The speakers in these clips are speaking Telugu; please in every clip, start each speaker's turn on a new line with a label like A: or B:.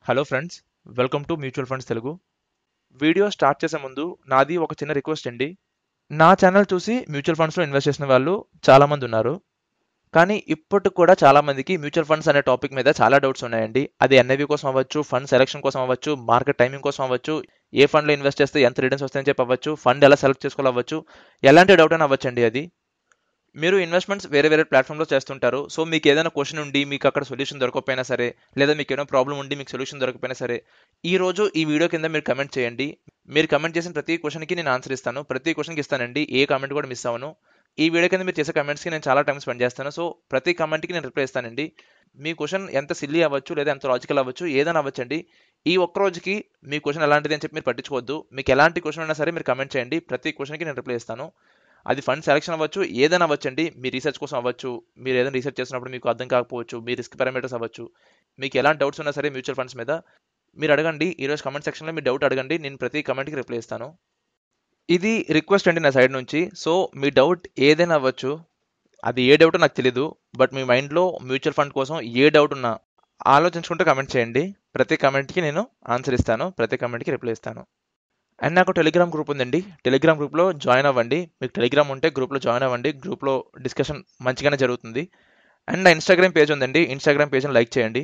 A: hello friends welcome to mutual funds Telugu video start చేసే ముందు నాది ఒక చిన్న రిక్వెస్ట్ అండి నా ఛానల్ చూసి మ్యూచువల్ ఫండ్స్లో ఇన్వెస్ట్ చేసిన వాళ్ళు చాలామంది ఉన్నారు కానీ ఇప్పటికి కూడా చాలామందికి మ్యూచువల్ ఫండ్స్ అనే టాపిక్ మీద చాలా డౌట్స్ ఉన్నాయండి అది ఎన్ఐవి కోసం అవ్వచ్చు ఫండ్ సెలెక్షన్ కోసం అవ్వచ్చు మార్కెట్ టైమింగ్ కోసం అవ్వచ్చు ఏ ఫండ్లో ఇన్వెస్ట్ చేస్తే ఎంత రిటర్న్స్ వస్తాయని చెప్పి అవ్వచ్చు ఫండ్ ఎలా సెలెక్ట్ చేసుకోవాలి అవ్వచ్చు ఎలాంటి డౌట్ అయినా అవ్వచ్చండి అది మీరు ఇన్వెస్ట్మెంట్స్ వేరే వేరే ప్లాట్ఫామ్లో చేస్తుంటారు సో మీకు ఏదైనా క్వశ్చన్ ఉండి మీకు అక్కడ సొల్యూషన్ దొరకకపోయినా సరే లేదా మీకు ఏదైనా ప్రాబ్లం ఉండి మీకు సొల్యూషన్ దొరకకపోయినా సరే ఈ రోజు ఈ వీడియో కింద మీరు కమెంట్ చేయండి మీరు కమెంట్ చేసిన ప్రతి క్వశ్చన్కి నేను ఆన్సర్ ఇస్తాను ప్రతి క్వశ్చన్కి ఇస్తానండి ఏ కమెంట్ కూడా మిస్ అవ్వను ఈ వీడియో కింద మీరు చేసే కమెంట్స్కి నేను చాలా టైం స్పెండ్ చేస్తాను సో ప్రతి కమెంట్కి నేను రిప్లై ఇస్తానండి మీ క్వశ్చన్ ఎంత సిల్లీ అవ్వచ్చు లేదా ఎంత లాజికల్ అవ్వచ్చు ఏదైనా అవ్వచ్చండి ఈ ఒక్క రోజుకి మీ క్వశ్చన్ ఎలాంటిది అని చెప్పి మీరు పట్టించుకోవద్దు మీకు ఎలాంటి క్వశ్చన్ అయినా సరే మీరు కమెంట్ చేయండి ప్రతి క్వశ్చన్కి నేను రిప్లై ఇస్తాను అది ఫండ్ సెలక్షన్ అవ్వచ్చు ఏదైనా అవ్వచ్చండి మీ రీసెర్చ్ కోసం అవ్వచ్చు మీరు ఏదైనా రీసెర్చ్ చేసినప్పుడు మీకు అర్థం కాకపోవచ్చు మీ రిస్క్ పారామీటర్స్ అవ్వచ్చు మీకు ఎలాంటి డౌట్స్ ఉన్నా సరే మ్యూచువల్ ఫండ్స్ మీద మీరు అడగండి ఈరోజు కమెంట్ సెక్షన్లో మీ డౌట్ అడగండి నేను ప్రతి కమెంట్కి రిప్లై ఇస్తాను ఇది రిక్వెస్ట్ అండి నా సైడ్ నుంచి సో మీ డౌట్ ఏదైనా అవ్వచ్చు అది ఏ డౌట్ నాకు తెలీదు బట్ మీ మైండ్లో మ్యూచువల్ ఫండ్ కోసం ఏ డౌట్ ఉన్నా ఆలోచించుకుంటూ కమెంట్ చేయండి ప్రతి కమెంట్కి నేను ఆన్సర్ ఇస్తాను ప్రతి కమెంట్కి రిప్లై ఇస్తాను అండ్ నాకు టెలిగ్రామ్ గ్రూప్ ఉందండి టెలిగ్రామ్ గ్రూప్లో జాయిన్ అవ్వండి మీకు టెలిగ్రామ్ ఉంటే గ్రూప్లో జాయిన్ అవ్వండి గ్రూప్లో డిస్కషన్ మంచిగానే జరుగుతుంది అండ్ నా ఇన్స్టాగ్రామ్ పేజ్ ఉందండి ఇన్స్టాగ్రామ్ పేజ్ని లైక్ చేయండి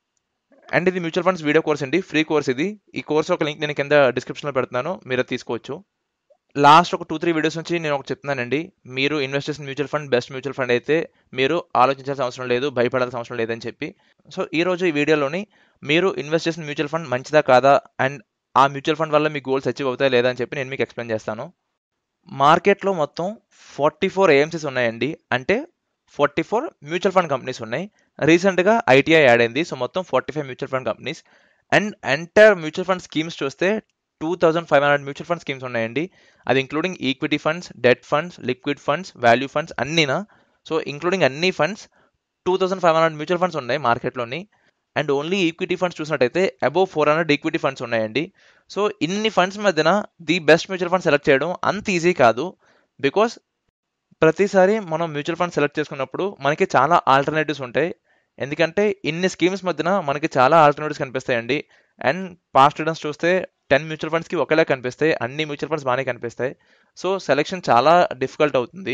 A: అండ్ ఇది మ్యూచువల్ ఫండ్స్ వీడియో కోర్స్ అండి ఫ్రీ కోర్స్ ఇది ఈ కోర్స్ ఒక లింక్ నేను కింద డిస్క్రిప్షన్లో పెడుతున్నాను మీరు అది తీసుకోవచ్చు లాస్ట్ ఒక టూ త్రీ వీడియోస్ నుంచి నేను ఒకటి చెప్తున్నానండి మీరు ఇన్వెస్ట్ చేసిన mutual fund best mutual fund అయితే మీరు ఆలోచించాల్సిన అవసరం లేదు భయపడాల్సిన అవసరం లేదని చెప్పి సో ఈ రోజు ఈ వీడియోలోని మీరు ఇన్వెస్ట్ చేసిన మ్యూచువల్ ఫండ్ మంచిదా కాదా అండ్ ఆ మ్యూచువల్ ఫండ్ వల్ల మీ గోల్స్ అచీవ్ అవుతాయి లేదా అని చెప్పి నేను మీకు ఎక్స్ప్లెయిన్ చేస్తాను మార్కెట్లో మొత్తం ఫార్టీ ఫోర్ ఏఎంసీస్ ఉన్నాయండి అంటే forty four mutual fund companies ఉన్నాయి రీసెంట్గా ఐటీఐ యాడ్ అయింది సో మొత్తం forty five mutual fund companies and entire mutual fund schemes చూస్తే two thousand five hundred mutual fund schemes ఉన్నాయండి అది including equity funds debt funds liquid funds value funds అన్నీనా సో ఇంక్లూడింగ్ అన్ని funds two thousand five hundred mutual funds ఉన్నాయి మార్కెట్లోని అండ్ ఓన్లీ ఈక్విటీ ఫండ్స్ చూసినట్టయితే above four hundred equity funds ఉన్నాయండి సో ఇన్ని ఫండ్స్ మధ్యన the best mutual fund select చేయడం అంత ఈజీ కాదు బికాస్ ప్రతిసారి మనం మ్యూచువల్ ఫండ్ సెలెక్ట్ చేసుకున్నప్పుడు మనకి చాలా ఆల్టర్నేటివ్స్ ఉంటాయి ఎందుకంటే ఇన్ని స్కీమ్స్ మధ్యన మనకి చాలా ఆల్టర్నేటివ్స్ కనిపిస్తాయండి అండ్ పాస్ట్ రిటర్న్స్ చూస్తే టెన్ మ్యూచువల్ ఫండ్స్కి ఒకేలా కనిపిస్తాయి అన్ని మ్యూచువల్ ఫండ్స్ బాగానే కనిపిస్తాయి సో సెలెక్షన్ చాలా డిఫికల్ట్ అవుతుంది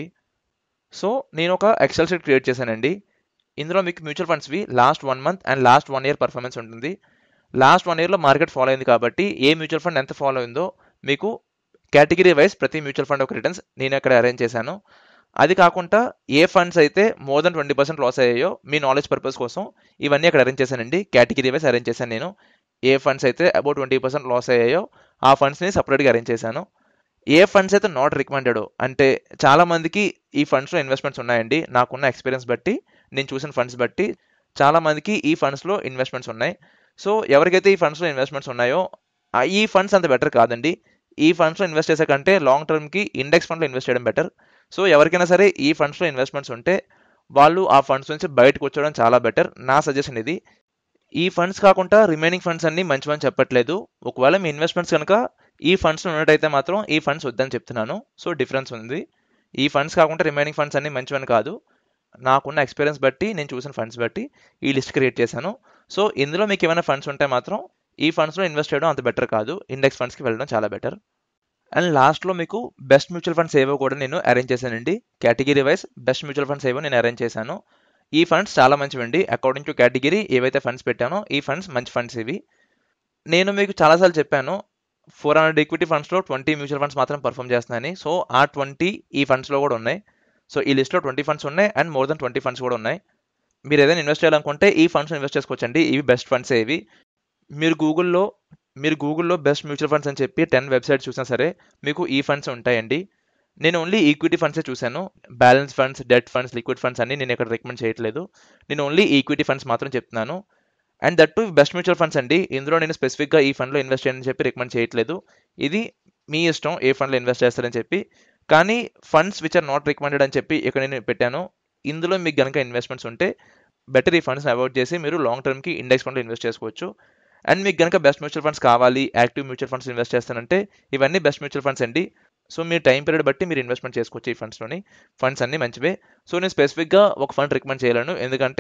A: సో నేను ఒక ఎక్సెల్ షీట్ క్రియేట్ చేశానండి ఇందులో మీకు మ్యూచువల్ ఫండ్స్వి last one month and last one year performance ఉంటుంది లాస్ట్ వన్ ఇయర్లో మార్కెట్ ఫాలో అయింది కాబట్టి ఏ మ్యూచువల్ ఫండ్ ఎంత ఫాలో అయిందో మీకు కేటగిరీ వైజ్ ప్రతి మ్యూచువల్ ఫండ్ ఒక రిటర్న్స్ నేను అక్కడ అరేంజ్ చేశాను అది కాకుండా ఏ ఫండ్స్ అయితే more than twenty percent loss అయ్యాయో మీ నాలెడ్జ్ పర్పస్ కోసం ఇవన్నీ అక్కడ అరేంజ్ చేశానండి కేటగిరీ వైజ్ అరేంజ్ చేశాను నేను ఏ ఫండ్స్ అయితే అబౌట్ ట్వంటీ పర్సెంట్ లాస్ అయ్యాయో ఆ ఫండ్స్ని సపరేట్గా అరేంజ్ చేశాను ఏ ఫండ్స్ అయితే నాట్ రికమెండెడ్ అంటే చాలా మందికి ఈ ఫండ్స్లో ఇన్వెస్ట్మెంట్స్ ఉన్నాయండి నాకున్న ఎక్స్పీరియన్స్ బట్టి నేను చూసిన ఫండ్స్ బట్టి చాలా మందికి ఈ ఫండ్స్లో ఇన్వెస్ట్మెంట్స్ ఉన్నాయి సో ఎవరికైతే ఈ ఫండ్స్లో ఇన్వెస్ట్మెంట్స్ ఉన్నాయో ఈ ఫండ్స్ అంత బెటర్ కాదండి ఈ ఫండ్స్లో ఇన్వెస్ట్ చేసే కంటే లాంగ్ టర్మ్కి ఇండెక్స్ ఫండ్లో ఇన్వెస్ట్ చేయడం బెటర్ సో ఎవరికైనా సరే ఈ ఫండ్స్లో ఇన్వెస్ట్మెంట్స్ ఉంటే వాళ్ళు ఆ ఫండ్స్ నుంచి బయటకు వచ్చడం చాలా బెటర్ నా సజెషన్ ఇది ఈ ఫండ్స్ కాకుండా రిమైనింగ్ ఫండ్స్ అన్ని మంచివని చెప్పట్లేదు ఒకవేళ మీ ఇన్వెస్ట్మెంట్స్ కనుక ఈ ఫండ్స్ ఉన్నట్టయితే మాత్రం ఈ ఫండ్స్ వద్దని చెప్తున్నాను సో డిఫరెన్స్ ఉంది ఈ ఫండ్స్ కాకుండా రిమైనింగ్ ఫండ్స్ అన్ని మంచివని కాదు నాకున్న ఎక్స్పీరియన్స్ బట్టి నేను చూసిన ఫండ్స్ బట్టి ఈ లిస్ట్ క్రియేట్ చేశాను సో ఇందులో మీకు ఏమైనా ఫండ్స్ ఉంటే మాత్రం ఈ ఫండ్స్లో ఇన్వెస్ట్ చేయడం అంత బెటర్ కాదు ఇండెక్స్ ఫండ్స్కి వెళ్ళడం చాలా బెటర్ అండ్ లాస్ట్లో మీకు బెస్ట్ మ్యూచువల్ ఫండ్స్ ఏవో కూడా నేను అరేంజ్ చేశానండి category wise best mutual funds ఏవో నేను అరేంజ్ చేశాను ఈ ఫండ్స్ చాలా మంచివండి అకార్డింగ్ టు కేటగిరీ ఏవైతే ఫండ్స్ పెట్టానో ఈ ఫండ్స్ మంచి ఫండ్స్ ఇవి నేను మీకు చాలాసార్లు చెప్పాను ఫోర్ హండ్రెడ్ ఈక్విటీ ఫండ్స్లో ట్వంటీ మ్యూచువల్ ఫండ్స్ మాత్రం పర్ఫామ్ చేస్తున్నాయని సో ఆ ట్వంటీ ఈ ఫండ్స్లో కూడా ఉన్నాయి సో ఈ లిస్ట్లో ట్వంటీ ఫండ్స్ ఉన్నాయి and more than twenty funds కూడా ఉన్నాయి మీరు ఏదైనా ఇన్వెస్ట్ చేయాలనుకుంటే ఈ ఫండ్స్ ఇన్వెస్ట్ చేసుకోవచ్చండి ఇవి బెస్ట్ ఫండ్స్ ఇవి మీరు గూగుల్లో మీరు గూగుల్లో బెస్ట్ మ్యూచువల్ ఫండ్స్ అని చెప్పి టెన్ వెబ్సైట్స్ చూసినా సరే మీకు ఈ ఫండ్స్ ఉంటాయండి నేను ఓన్లీ ఈక్విటీ ఫండ్సే చూశాను balance funds debt funds liquid funds అన్ని నేను ఇక్కడ రికమెండ్ చేయట్లేదు నేను ఓన్లీ ఈక్విటీ ఫండ్స్ మాత్రం చెప్తున్నాను and that too best mutual funds అండి ఇందులో నేను స్పెసిఫిక్గా ఈ ఫండ్లో ఇన్వెస్ట్ చేయని చెప్పి రికమెండ్ చేయట్లేదు ఇది మీ ఇష్టం ఏ ఫండ్లో ఇన్వెస్ట్ చేస్తారని చెప్పి కానీ funds which are not recommended అని చెప్పి ఇక్కడ నేను పెట్టాను ఇందులో మీకు కనుక ఇన్వెస్ట్మెంట్స్ ఉంటే బెటర్ ఈ ఫండ్స్ని అవాయిడ్ చేసి మీరు లాంగ్ టర్మ్కి ఇండెక్స్ ఫండ్లో ఇన్వెస్ట్ చేసుకోవచ్చు అండ్ మీకు కనుక బెస్ట్ మ్యూచువల్ ఫండ్స్ కావాలి యాక్టివ్ మ్యూచువల్ ఫండ్స్ ఇన్వెస్ట్ చేస్తానంటే ఇవన్నీ బెస్ట్ మ్యూచువల్ ఫండ్స్ అండి సో మీ టైం పీరియడ్ బట్టి మీరు ఇన్వెస్ట్మెంట్ చేసుకోవచ్చు ఈ ఫండ్స్లోని ఫండ్స్ అన్ని మంచివే సో నేను స్పెసిఫిక్గా ఒక ఫండ్ రికమెండ్ చేయలేను ఎందుకంటే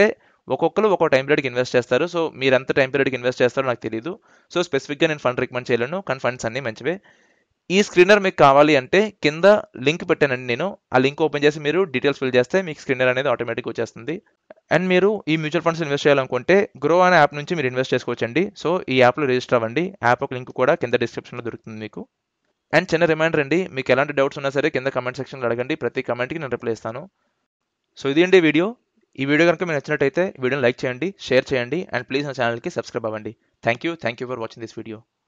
A: ఒక్కొక్కరు ఒక్కో టైం పీరియడ్కి ఇన్వెస్ట్ చేస్తారు సో మీరు ఎంత టైం పీరియడ్కి ఇన్వెస్ట్ చేస్తారో నాకు తెలియదు సో స్పెసిఫిక్గా నేను ఫండ్ రికమెండ్ చేయలేను కానీ ఫండ్స్ అన్నీ మంచివే ఈ స్క్రీనర్ మీకు కావాలి అంటే కింద లింక్ పెట్టానండి నేను ఆ లింక్ ఓపెన్ చేసి మీరు డీటెయిల్స్ ఫిల్ చేస్తే మీకు స్క్రీనర్ అనేది ఆటోమేటిక్ వచ్చేస్తుంది అండ్ మీరు ఈ మ్యూచువల్ ఫండ్స్ ఇన్వెస్ట్ చేయాలనుకుంటే గ్రో అనే యాప్ నుంచి మీరు ఇన్వెస్ట్ చేసుకోవచ్చండి సో ఈ యాప్లో రిజిస్టర్ అవ్వండి యాప్ ఒక లింక్ కూడా కింద డిస్క్రిప్షన్లో దొరుకుతుంది మీకు అండ్ చిన్న రిమైండర్ అండి మీకు ఎలాంటి డౌట్స్ ఉన్నా సరే కింద కమెంట్ సెక్షన్లో అడగండి ప్రతి కమెంట్కి నేను రిప్లై ఇస్తాను సో ఇది అండి వీడియో ఈ వీడియో కనుక మీకు నచ్చినట్టయితే వీడియోని లైక్ చేయండి షేర్ చేయండి అండ్ ప్లీజ్ నా ఛానల్కి సబ్స్క్రైబ్ అవ్వండి thank you thank you for watching this video